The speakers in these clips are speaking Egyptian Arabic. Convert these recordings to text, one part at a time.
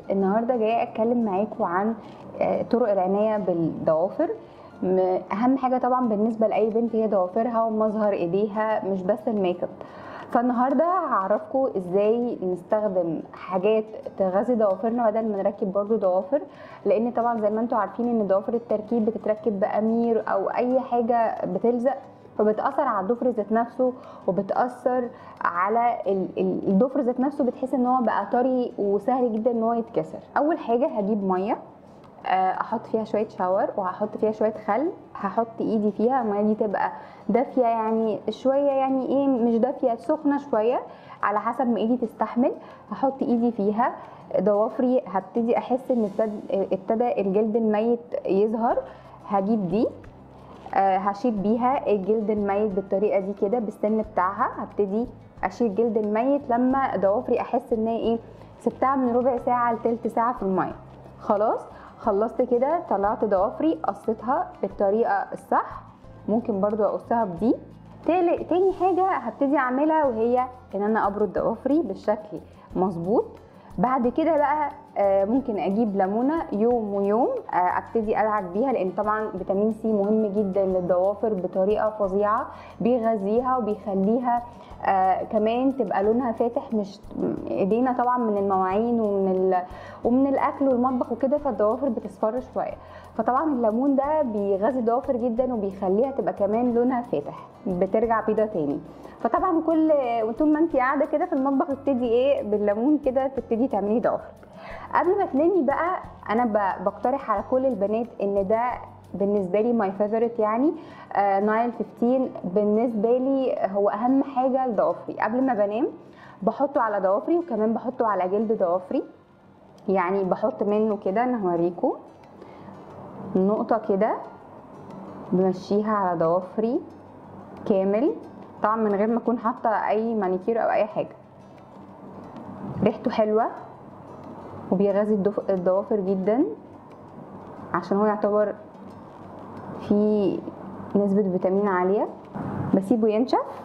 النهارده جايه اتكلم معاكم عن آه، طرق العنايه بالضوافر م- اهم حاجه طبعا بالنسبه لاي بنت هي ضوافرها ومظهر ايديها مش بس الميك اب فالنهارده هعرفكم ازاي نستخدم حاجات تغذي ضوافرنا بدل ما نركب برضو ضوافر لان طبعا زي ما انتم عارفين ان ضوافر التركيب بتتركب بامير او اي حاجه بتلزق فبتاثر على الضفر ذات نفسه وبتاثر على ال- ال- الضفر ذات نفسه بتحس ان هو بقى طري وسهل جدا ان هو يتكسر اول حاجه هجيب ميه آه، احط فيها شويه شاور وهحط فيها شويه خل هحط ايدي فيها الميه دي تبقى دافيه يعني شويه يعني ايه مش دافيه سخنه شويه على حسب ما ايدي تستحمل هحط ايدي فيها ضوافري هبتدي احس ان ابتد- ابتدى الجلد الميت يظهر هجيب دي آه، هشيل بيها الجلد الميت بالطريقه دي كده بالسن بتاعها هبتدي اشيل الجلد الميت لما ضوافري احس ان هي ايه سبتها من ربع ساعه لتلت ساعه في الميه خلاص خلصت كده طلعت ضوافري قصيتها بالطريقه الصح ممكن برضو اقصها بدي تالي- تاني حاجه هبتدي اعملها وهي ان انا ابرد ضوافري بالشكل مظبوط بعد كده بقى آه، ممكن اجيب ليمونه يوم ويوم آه، ابتدي ادعك بيها لان طبعا فيتامين سي مهم جدا للضوافر بطريقه فظيعه بيغذيها وبيخليها آه كمان تبقى لونها فاتح مش ايدينا طبعا من المواعين ومن ال... ومن الاكل والمطبخ وكده فالضوافر بتصفر شويه فطبعا الليمون ده بيغذي الضوافر جدا وبيخليها تبقى كمان لونها فاتح بترجع بيضه تاني فطبعا كل طول ما انت قاعده كده في المطبخ تبتدي ايه بالليمون كده تبتدي تعملي ضوافر قبل ما تنامي بقى انا ب- بقترح على كل البنات ان ده بالنسبه لي ماي فيفورت يعني آه نايل 15 بالنسبه لي هو اهم حاجه لضوافري قبل ما بنام بحطه على ضوافري وكمان بحطه على جلد ضوافري يعني بحط منه كده انا هوريكم نقطه كده بمشيها على ضوافري كامل طبعا من غير ما اكون حاطه اي مانيكير او اي حاجه ريحته حلوه وبيغذي الضف- الضوافر جدا عشان هو يعتبر فيه نسبة فيتامين عالية بسيبه ينشف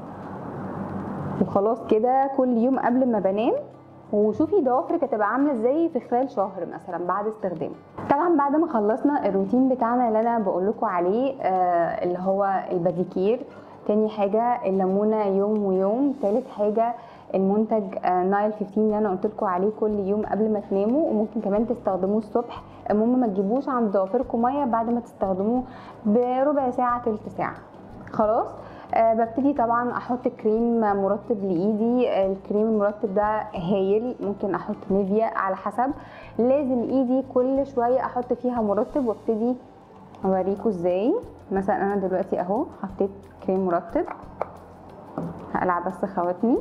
وخلاص كده كل يوم قبل ما بنام وشوفي ضوافرك هتبقى عامله ازاي في خلال شهر مثلا بعد استخدامه طبعا بعد ما خلصنا الروتين بتاعنا اللي انا بقول لكم عليه آه اللي هو الباديكير تاني حاجه الليمونه يوم ويوم تالت حاجه المنتج آه نايل 15 اللي انا قلت لكم عليه كل يوم قبل ما تناموا وممكن كمان تستخدموه الصبح المهم ما تجيبوش عند ضوافركم ميه بعد ما تستخدموه بربع ساعه تلت ساعه خلاص آه ببتدي طبعا احط كريم مرطب لايدي آه، الكريم المرطب ده هايل ممكن احط نيفيا على حسب لازم ايدي كل شويه احط فيها مرطب وابتدي اوريكم ازاي مثلا انا دلوقتي اهو حطيت كريم مرطب هقلع بس خواتمي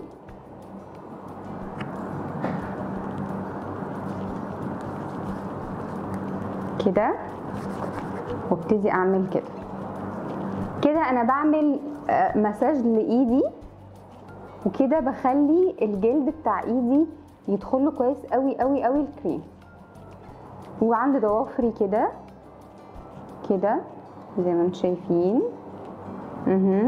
كده وابتدي اعمل كده كده انا بعمل آه، مساج لايدي وكده بخلي الجلد بتاع ايدي يدخله كويس قوي قوي قوي الكريم وعند ضوافري كده كده زي ما انتم شايفين اها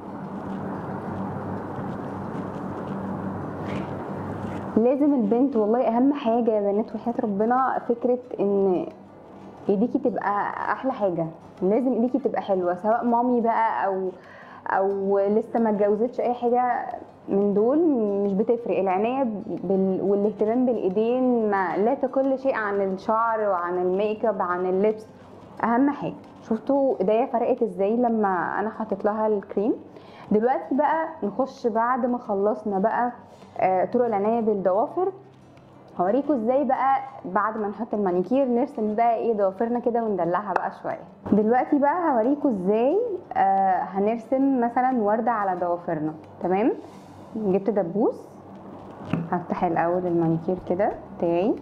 لازم البنت والله اهم حاجه يا بنات وحياه ربنا فكره ان ايديكي تبقى احلى حاجه لازم ايديكي تبقى حلوه سواء مامي بقى او او لسه ما اتجوزتش اي حاجه من دول مش بتفرق العنايه بال... والاهتمام بالايدين ما لا تقل شيء عن الشعر وعن الميك اب عن اللبس اهم حاجه شفتوا ايديا فرقت ازاي لما انا حطيت لها الكريم دلوقتي بقى نخش بعد ما خلصنا بقى آه، طرق العنايه بالضوافر هوريكم ازاي بقى بعد ما نحط المانيكير نرسم بقى ايه ضوافرنا كده وندلعها بقى شويه دلوقتي بقى هوريكم ازاي آه هنرسم مثلا ورده على ضوافرنا تمام جبت دبوس هفتح الاول المانيكير كده بتاعي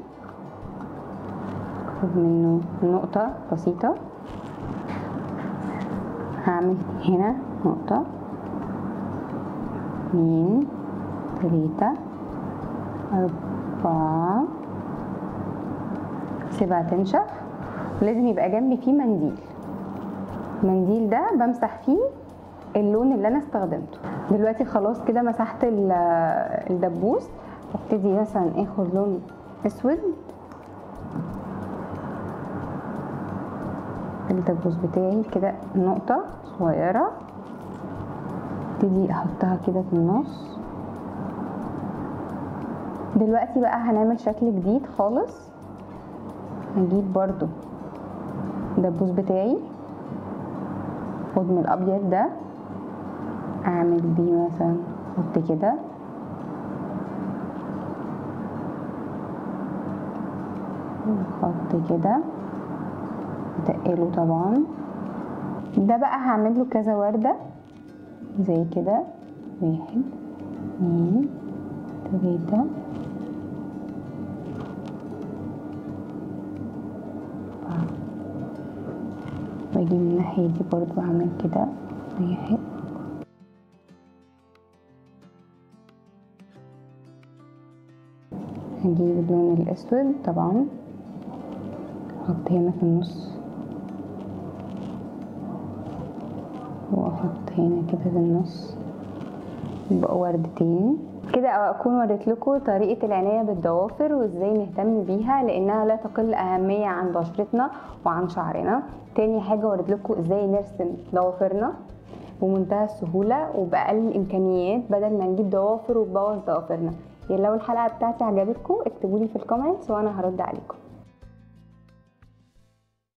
خد منه نقطه بسيطه هعمل هنا نقطه اتنين تلاته أربعة سيبها تنشف ولازم يبقى جنبي فيه منديل المنديل ده بمسح فيه اللون اللي انا استخدمته دلوقتي خلاص كده مسحت ال- الدبوس ابتدي مثلا اخد لون اسود الدبوس بتاعي كده نقطة صغيرة ابتدي احطها كده في النص دلوقتي بقى هنعمل شكل جديد خالص هجيب برضو الدبوس بتاعي خد من الابيض ده اعمل بيه مثلا احط كده احط كده اتقله طبعا ده بقى هعمل له كذا ورده زي كده واحد اتنين تلاته واجي من الناحية دي برضو اعمل كده واحد هجيب اللون الاسود طبعا احط هنا في النص واحط هنا كده في النص يبقى وردتين كده اكون وريت لكم طريقه العنايه بالضوافر وازاي نهتم بيها لانها لا تقل اهميه عن بشرتنا وعن شعرنا تاني حاجه وريت لكم ازاي نرسم ضوافرنا بمنتهى السهوله وباقل الامكانيات بدل ما نجيب ضوافر وتبوظ ضوافرنا لو الحلقه بتاعتي عجبتكم اكتبوا لي في الكومنتس وانا هرد عليكم